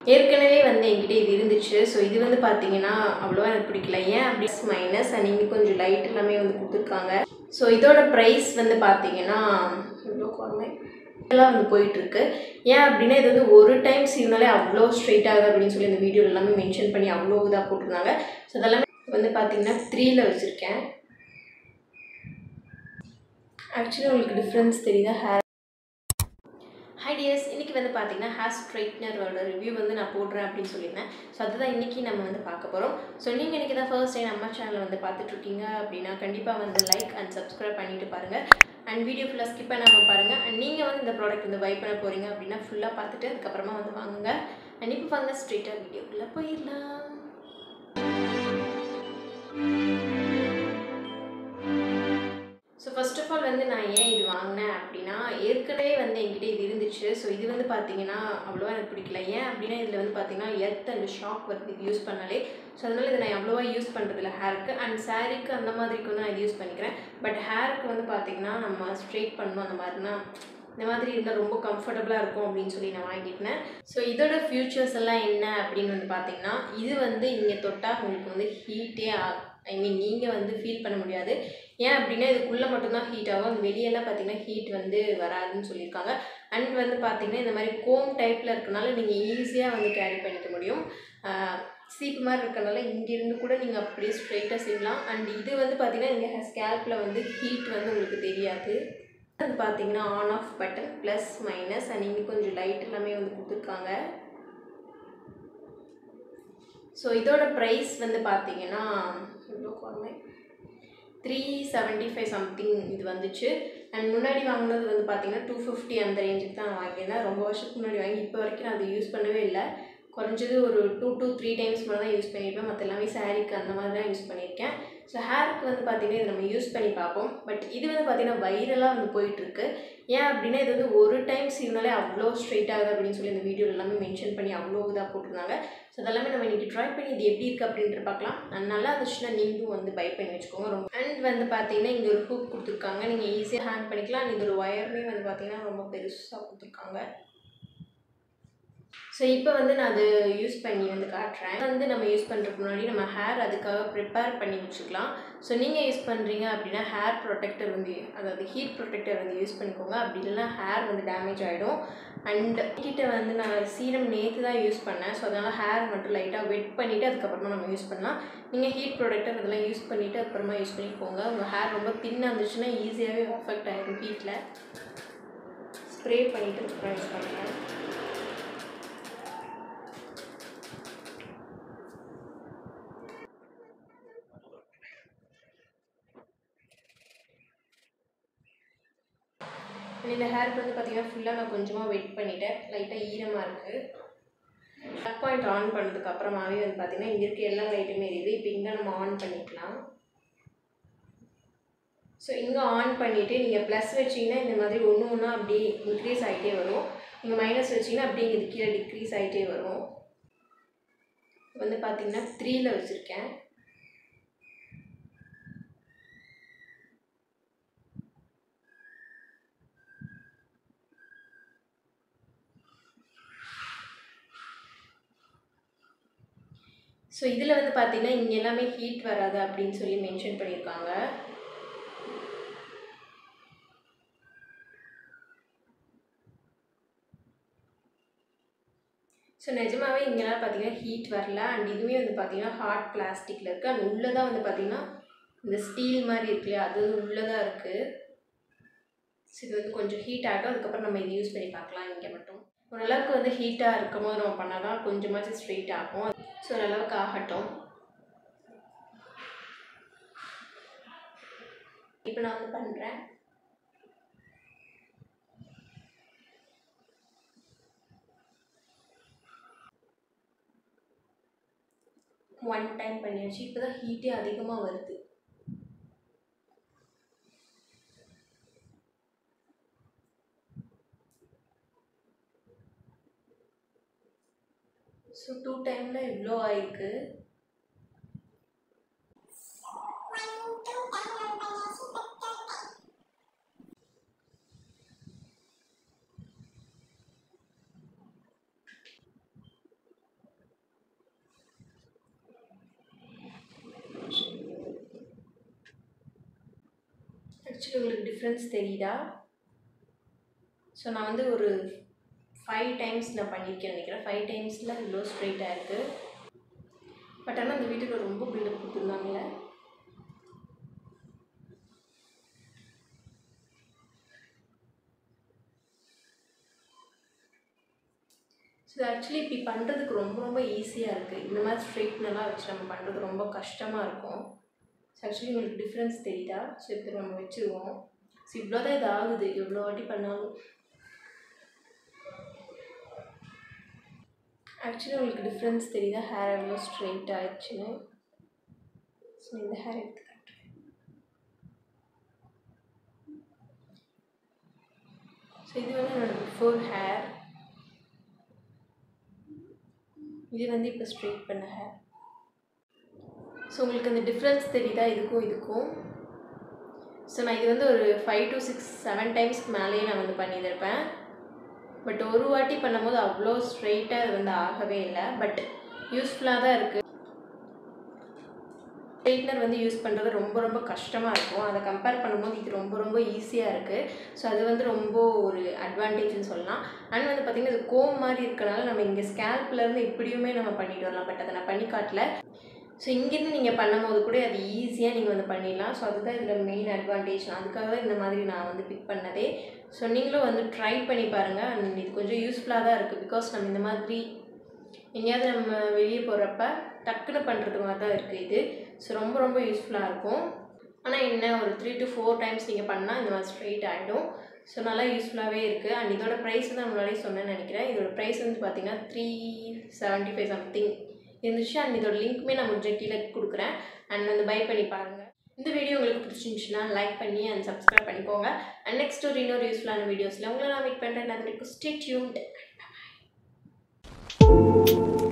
ஏற்கனவே வந்து என்கிட்ட இது இருந்துச்சு ஸோ இது வந்து பார்த்தீங்கன்னா அவ்வளோவா எனக்கு பிடிக்கல ஏன் அப்படி மைனஸ் அண்ட் இங்கே கொஞ்சம் லைட் எல்லாமே வந்து கொடுத்துருக்காங்க ஸோ இதோட ப்ரைஸ் வந்து பார்த்தீங்கன்னா எவ்வளோ குறைமை எல்லாம் வந்து போயிட்டுருக்கு ஏன் அப்படின்னா இது வந்து ஒரு டைம் சீவ்னாலே அவ்வளோ ஸ்ட்ரெயிட் ஆகுது அப்படின்னு சொல்லி இந்த வீடியோ எல்லாமே மென்ஷன் பண்ணி அவ்வளோ இதாக போட்டிருந்தாங்க ஸோ அதெல்லாமே வந்து பார்த்தீங்கன்னா த்ரீல வச்சுருக்கேன் ஆக்சுவலி உங்களுக்கு டிஃப்ரென்ஸ் தெரியுதா ஹேர் ஹை டியர்ஸ் இன்றைக்கி வந்து பார்த்தீங்கன்னா ஹேர் ஸ்ட்ரைட்னரோட ரிவ்யூ வந்து நான் போடுறேன் அப்படின்னு சொல்லியிருந்தேன் ஸோ அதுதான் இன்றைக்கி நம்ம வந்து பார்க்க போகிறோம் ஸோ நீங்கள் இன்றைக்கி தான் ஃபர்ஸ்ட் டைம் நம்ம சேனலை வந்து பார்த்துட்ருக்கீங்க அப்படின்னா கண்டிப்பாக வந்து லைக் அண்ட் சப்ஸ்கிரைப் பண்ணிட்டு பாருங்கள் அண்ட் வீடியோ ஃபுல்லாக ஸ்கிப் பண்ணாமல் பாருங்கள் அண்ட் நீங்கள் வந்து இந்த ப்ராடக்ட் வந்து பை பண்ண போகிறீங்க அப்படின்னா ஃபுல்லாக பார்த்துட்டு அதுக்கப்புறமா வந்து வாங்குங்க அண்ட் இப்போ வாங்க ஸ்ட்ரெயிட்டாக வீடியோக்குள்ளே போயிடலாம் ஸோ ஃபர்ஸ்ட் ஆஃப் ஆல் வந்து நான் ஏன் இது வாங்கினேன் அப்படின்னா ஏற்கனவே வந்து என்கிட்ட இது இருந்துச்சு ஸோ இது வந்து பார்த்தீங்கன்னா அவ்வளோவா எனக்கு பிடிக்கல ஏன் அப்படின்னா இதில் வந்து பார்த்தீங்கன்னா எர்த் அண்ட் ஷாக் வருது இது யூஸ் பண்ணாலே ஸோ அதனால் இதை நான் அவ்வளோவா யூஸ் பண்ணுறதில்ல ஹேருக்கு அண்ட் சாரீக்கு அந்த மாதிரிக்கு வந்து நான் இது யூஸ் பண்ணிக்கிறேன் பட் ஹேருக்கு வந்து பார்த்தீங்கன்னா நம்ம ஸ்ட்ரெயிட் பண்ணணும் அந்த மாதிரினா இந்த மாதிரி இருந்தால் ரொம்ப கம்ஃபர்டபுளாக இருக்கும் அப்படின்னு சொல்லி நான் வாங்கிட்டேன் ஸோ இதோட ஃபியூச்சர்ஸ் எல்லாம் என்ன அப்படின்னு வந்து பார்த்தீங்கன்னா இது வந்து இங்கே தொட்டால் உங்களுக்கு வந்து ஹீட்டே ஆ ஐ மீன் நீங்கள் வந்து ஃபீல் பண்ண முடியாது ஏன் அப்படின்னா இதுக்குள்ளே மட்டும்தான் ஹீட் ஆகும் அது வெளியெல்லாம் பார்த்தீங்கன்னா ஹீட் வந்து வராதுன்னு சொல்லியிருக்காங்க அண்ட் வந்து பார்த்தீங்கன்னா இந்த மாதிரி கோம் டைப்பில் இருக்கனால நீங்கள் ஈஸியாக வந்து கேரி பண்ணிக்க முடியும் சீப்பு மாதிரி இருக்கனால இங்கேருந்து கூட நீங்கள் அப்படியே ஸ்ட்ரைட்டாக செய்யலாம் அண்ட் இது வந்து பார்த்தீங்கன்னா இங்கே ஸ்கேல்பில் வந்து ஹீட் வந்து உங்களுக்கு தெரியாது அது பார்த்தீங்கன்னா on off button plus minus and இங்கே கொஞ்சம் லைட் எல்லாமே வந்து கொடுத்துருக்காங்க ஸோ இதோட ப்ரைஸ் வந்து பார்த்தீங்கன்னா எவ்வளோ குறைமை த்ரீ செவன்ட்டி ஃபைவ் சம்திங் இது வந்துச்சு அண்ட் முன்னாடி வாங்கினது வந்து பார்த்தீங்கன்னா டூ ஃபிஃப்டி அந்த ரேஞ்சுக்கு தான் நான் வாங்கியிருந்தேன் ரொம்ப வருஷத்துக்கு முன்னாடி வாங்கி இப்போ வரைக்கும் நான் அதை யூஸ் பண்ணவே இல்லை குறைஞ்சது ஒரு டூ டூ த்ரீ டைம்ஸ் மேலே தான் யூஸ் பண்ணியிருப்பேன் மற்ற எல்லாமே சாரீக்கு அந்த மாதிரி தான் யூஸ் பண்ணியிருக்கேன் ஸோ ஹேருக்கு வந்து பார்த்திங்கன்னா இதை நம்ம யூஸ் பண்ணி பார்ப்போம் பட் இது வந்து பார்த்திங்கன்னா வைரலாக வந்து போயிட்டுருக்கு ஏன் அப்படின்னா இது வந்து ஒரு டைம் சீவ்னாலே அவ்வளோ ஸ்ட்ரெயிட் ஆகுது அப்படின்னு சொல்லி இந்த வீடியோ எல்லாமே மென்ஷன் பண்ணி அவ்வளோ இதாக போட்டிருந்தாங்க ஸோ அதெல்லாமே நம்ம இன்றைக்கி ட்ரை பண்ணி இது எப்படி இருக்குது அப்படின்ட்டு பார்க்கலாம் அண்ட் நல்லா இருந்துச்சுன்னா நீங்களும் வந்து பை பண்ணி வச்சுக்கோங்க ரொம்ப அண்ட் வந்து பார்த்தீங்கன்னா இங்கே ஒரு ஹூக் கொடுத்துருக்காங்க நீங்கள் ஈஸியாக ஹேண்ட் பண்ணிக்கலாம் அண்ட் இது ஒரு ஒயருமே வந்து பார்த்தீங்கன்னா ரொம்ப பெருசாக கொடுத்துருக்காங்க ஸோ இப்போ வந்து நான் அது யூஸ் பண்ணி வந்து காட்டுறேன் வந்து நம்ம யூஸ் பண்ணுறதுக்கு முன்னாடி நம்ம ஹேர் அதுக்காக ப்ரிப்பேர் பண்ணி வச்சுக்கலாம் ஸோ நீங்கள் யூஸ் பண்ணுறீங்க அப்படின்னா ஹேர் ப்ரொடெக்டர் வந்து அதாவது ஹீட் ப்ரொடெக்டர் வந்து யூஸ் பண்ணிக்கோங்க அப்படி இல்லைன்னா ஹேர் வந்து டேமேஜ் ஆகிடும் அண்ட் கிட்ட வந்து நான் சீரம் நேற்று தான் யூஸ் பண்ணேன் ஸோ அதனால் ஹேர் மட்டும் லைட்டாக வெட் பண்ணிவிட்டு அதுக்கப்புறமா நம்ம யூஸ் பண்ணலாம் நீங்கள் ஹீட் ப்ரொடெக்டர் இதெல்லாம் யூஸ் பண்ணிவிட்டு அப்புறமா யூஸ் பண்ணிக்கோங்க உங்கள் ஹேர் ரொம்ப தின்னாக இருந்துச்சுன்னா ஈஸியாகவே அஃபெக்ட் ஆகிடும் ஹீட்டில் ஸ்ப்ரே பண்ணிவிட்டு அதுக்கப்புறம் யூஸ் பண்ணுறேன் இந்த ஹேருக்கு வந்து பார்த்தீங்கன்னா ஃபுல்லாக நான் கொஞ்சமாக வெட் பண்ணிட்டேன் லைட்டாக ஈரமாக இருக்குது ப்ளக் பாயிண்ட் ஆன் பண்ணதுக்கு அப்புறமாவே வந்து பார்த்தீங்கன்னா இங்கே இருக்க எல்லா லைட்டுமே எரியுது இப்போ இங்கே நம்ம ஆன் பண்ணிக்கலாம் ஸோ இங்கே ஆன் பண்ணிவிட்டு நீங்கள் ப்ளஸ் வச்சிங்கன்னா இந்த மாதிரி ஒன்று ஒன்றா அப்படியே இன்க்ரீஸ் ஆகிட்டே வரும் நீங்கள் மைனஸ் வச்சிங்கன்னா அப்படியே இது கீழே டிக்ரீஸ் ஆகிட்டே வரும் வந்து பார்த்தீங்கன்னா த்ரீயில் வச்சுருக்கேன் ஸோ இதில் வந்து பார்த்தீங்கன்னா இங்கே எல்லாமே ஹீட் வராது அப்படின்னு சொல்லி மென்ஷன் பண்ணியிருக்காங்க ஸோ நிஜமாவே இங்கெல்லாம் பார்த்தீங்கன்னா ஹீட் வரல அண்ட் இதுவுமே வந்து பார்த்தீங்கன்னா ஹார்ட் பிளாஸ்டிக்கில் இருக்குது அண்ட் உள்ளே தான் வந்து பார்த்தீங்கன்னா இந்த ஸ்டீல் மாதிரி இருக்கு இல்லையா அது உள்ளே தான் இருக்குது ஸோ இது வந்து கொஞ்சம் ஹீட் ஆகிடும் அதுக்கப்புறம் நம்ம இது யூஸ் பண்ணி பார்க்கலாம் இங்கே மட்டும் ஓரளவுக்கு வந்து ஹீட்டாக இருக்கும் போது நம்ம பண்ணால் தான் கொஞ்சமாச்சும் ஸ்ட்ரெயிட் ஆகும் ஸோ ஓரளவுக்கு ஆகட்டும் இப்போ நான் வந்து பண்ணுறேன் ஒன் டைம் பண்ணியாச்சு இப்போ தான் ஹீட்டே அதிகமாக வருது ஸோ டூ டைமில் இவ்வளோ ஆயிருக்கு ஆக்சுவலி உங்களுக்கு டிஃப்ரென்ஸ் தெரியுதா ஸோ நான் வந்து ஒரு ஃபைவ் டைம்ஸ் நான் பண்ணியிருக்கேன் நினைக்கிறேன் ஃபைவ் டைம்ஸில் இவ்வளோ ஸ்ட்ரைட்டாக இருக்குது பட் ஆனால் அந்த வீட்டுக்கு ரொம்ப பில்டப் கொடுத்துருந்தாங்கல்ல ஸோ ஆக்சுவலி இப்படி பண்ணுறதுக்கு ரொம்ப ரொம்ப ஈஸியாக இருக்குது இந்த மாதிரி ஸ்ட்ரெயிட்னெல்லாம் வச்சு நம்ம பண்ணுறது ரொம்ப கஷ்டமாக இருக்கும் ஸோ ஆக்சுவலி உங்களுக்கு டிஃப்ரென்ஸ் தெரியுதா ஸோ இப்போ நம்ம வச்சுருவோம் ஸோ இவ்வளோ தான் இது ஆகுது எவ்வளோ வாட்டி பண்ணாலும் ஆக்சுவலி உங்களுக்கு டிஃப்ரென்ஸ் தெரியுதா ஹேர் எவ்வளோ ஸ்ட்ரெயிட் ஆயிடுச்சுன்னு ஸோ இந்த ஹேர் எடுத்து காட்டுறேன் ஸோ இது வந்து என்னோட பிஃபோர் ஹேர் இது வந்து இப்போ ஸ்ட்ரெயிட் பண்ண ஹேர் ஸோ உங்களுக்கு அந்த டிஃப்ரென்ஸ் தெரியுதா இதுக்கும் இதுக்கும் ஸோ நான் இது வந்து ஒரு ஃபைவ் டு சிக்ஸ் செவன் டைம்ஸ்க்கு மேலேயே நான் வந்து பண்ணியிருப்பேன் பட் ஒரு வாட்டி பண்ணும்போது அவ்வளோ ஸ்ட்ரெயிட்டாக அது வந்து ஆகவே இல்லை பட் யூஸ்ஃபுல்லாக தான் இருக்குது ஸ்ட்ரெயிட்னர் வந்து யூஸ் பண்ணுறது ரொம்ப ரொம்ப கஷ்டமாக இருக்கும் அதை கம்பேர் பண்ணும்போது இது ரொம்ப ரொம்ப ஈஸியாக இருக்குது ஸோ அது வந்து ரொம்ப ஒரு அட்வான்டேஜ்னு சொல்லலாம் அண்ட் வந்து பார்த்திங்கன்னா இது கோம் மாதிரி இருக்கனால நம்ம இங்கே ஸ்கேல்ப்லேருந்து இப்படியுமே நம்ம பண்ணிட்டு வரலாம் பட் அதை நான் பண்ணி காட்டல ஸோ இங்கேருந்து நீங்கள் பண்ணும்போது கூட அது ஈஸியாக நீங்கள் வந்து பண்ணிடலாம் ஸோ அதுதான் இதில் மெயின் அட்வான்டேஜ் அதுக்காக தான் இந்த மாதிரி நான் வந்து பிக் பண்ணதே ஸோ நீங்களும் வந்து ட்ரை பண்ணி பாருங்கள் அண்ட் இது கொஞ்சம் யூஸ்ஃபுல்லாக தான் இருக்குது பிகாஸ் நம்ம இந்த மாதிரி எங்கேயாவது நம்ம வெளியே போகிறப்ப டக்குன்னு பண்ணுறது மாதிரி தான் இருக்குது இது ஸோ ரொம்ப ரொம்ப யூஸ்ஃபுல்லாக இருக்கும் ஆனால் என்ன ஒரு த்ரீ டு ஃபோர் டைம்ஸ் நீங்கள் பண்ணால் இந்த மாதிரி ஸ்ட்ரெயிட் ஆகிடும் ஸோ நல்லா யூஸ்ஃபுல்லாகவே இருக்குது அண்ட் இதோட ப்ரைஸ் வந்து நான் முன்னாடியே சொன்னேன்னு நினைக்கிறேன் இதோட ப்ரைஸ் வந்து பார்த்தீங்கன்னா த்ரீ செவன்ட்டி ஃபைவ் சம்திங் இருந்துச்சு அண்ட் இதோட லிங்க்குமே நான் முடிஞ்ச கீழே கொடுக்குறேன் அண்ட் வந்து பை பண்ணி பாருங்கள் இந்த வீடியோ உங்களுக்கு பிடிச்சிருந்துச்சுன்னா லைக் பண்ணி அண்ட் சப்ஸ்கிரைப் பண்ணிக்கோங்க அண்ட் நெக்ஸ்ட் ஒரு இன்னொரு யூஸ்ஃபுல்லான வீடியோஸில் உங்களை நான் மீட் பண்ணுறேன் அது வரைக்கும் ஸ்டே டியூன்ட்